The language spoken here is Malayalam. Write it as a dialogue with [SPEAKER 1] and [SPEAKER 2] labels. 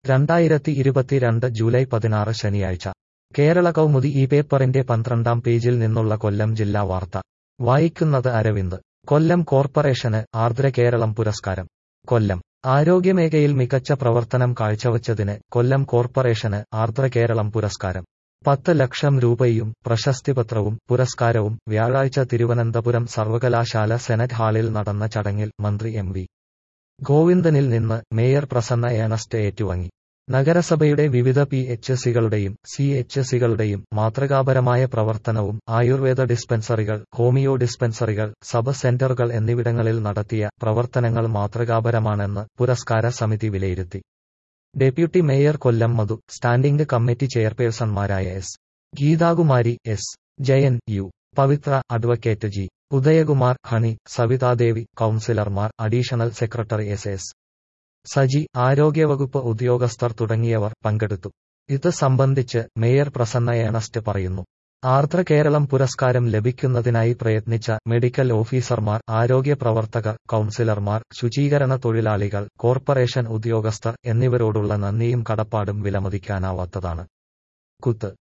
[SPEAKER 1] രണ്ടായിരത്തി ഇരുപത്തിരണ്ട് ജൂലൈ പതിനാറ് ശനിയാഴ്ച കേരള കൗമുദി ഈ പേപ്പറിന്റെ പന്ത്രണ്ടാം പേജിൽ നിന്നുള്ള കൊല്ലം ജില്ലാ വാർത്ത വായിക്കുന്നത് അരവിന്ദ് കൊല്ലം കോർപ്പറേഷന് ആർദ്ര കേരളം പുരസ്കാരം കൊല്ലം ആരോഗ്യമേഖലയിൽ മികച്ച പ്രവർത്തനം കാഴ്ചവച്ചതിന് കൊല്ലം കോർപ്പറേഷന് ആർദ്ര കേരളം പുരസ്കാരം പത്ത് ലക്ഷം രൂപയും പ്രശസ്തിപത്രവും പുരസ്കാരവും വ്യാഴാഴ്ച തിരുവനന്തപുരം സർവകലാശാല സെനറ്റ് ഹാളിൽ നടന്ന ചടങ്ങിൽ മന്ത്രി എം വി ഗോവിന്ദനിൽ നിന്ന് മേയർ പ്രസന്ന ഏണസ്റ്റ് ഏറ്റുവാങ്ങി നഗരസഭയുടെ വിവിധ പി എച്ച് സികളുടെയും സി എച്ച് സികളുടെയും മാതൃകാപരമായ പ്രവർത്തനവും ആയുർവേദ ഡിസ്പെൻസറികൾ ഹോമിയോ ഡിസ്പെൻസറികൾ സബ് സെന്ററുകൾ എന്നിവിടങ്ങളിൽ നടത്തിയ പ്രവർത്തനങ്ങൾ മാതൃകാപരമാണെന്ന് പുരസ്കാര സമിതി വിലയിരുത്തി deputy mayor Kollam Madhu standing committee ചെയർപേഴ്സൺമാരായ S Geethakumari S Jayan U Pavithra advocate G Udayakumar Honey Savithadevi കൌൺസിലർമാർ additional secretary S S Saji ആരോഗ്യവകുപ്പ് ഉദ്യോഗസ്ഥർ തുടങ്ങിയവർ പങ്കെടുത്തു ഇത് സംബന്ധിച്ച് മേയർ പ്രസന്ന ഏണസ്റ്റ് പറയുന്നു ആർദ്ര കേരളം പുരസ്കാരം ലഭിക്കുന്നതിനായി പ്രയത്നിച്ച മെഡിക്കൽ ഓഫീസർമാർ ആരോഗ്യ പ്രവർത്തകർ കൌൺസിലർമാർ ശുചീകരണ തൊഴിലാളികൾ കോർപ്പറേഷൻ ഉദ്യോഗസ്ഥർ എന്നിവരോടുള്ള നന്ദിയും കടപ്പാടും വിലമതിക്കാനാവാത്തതാണ് കുത്ത്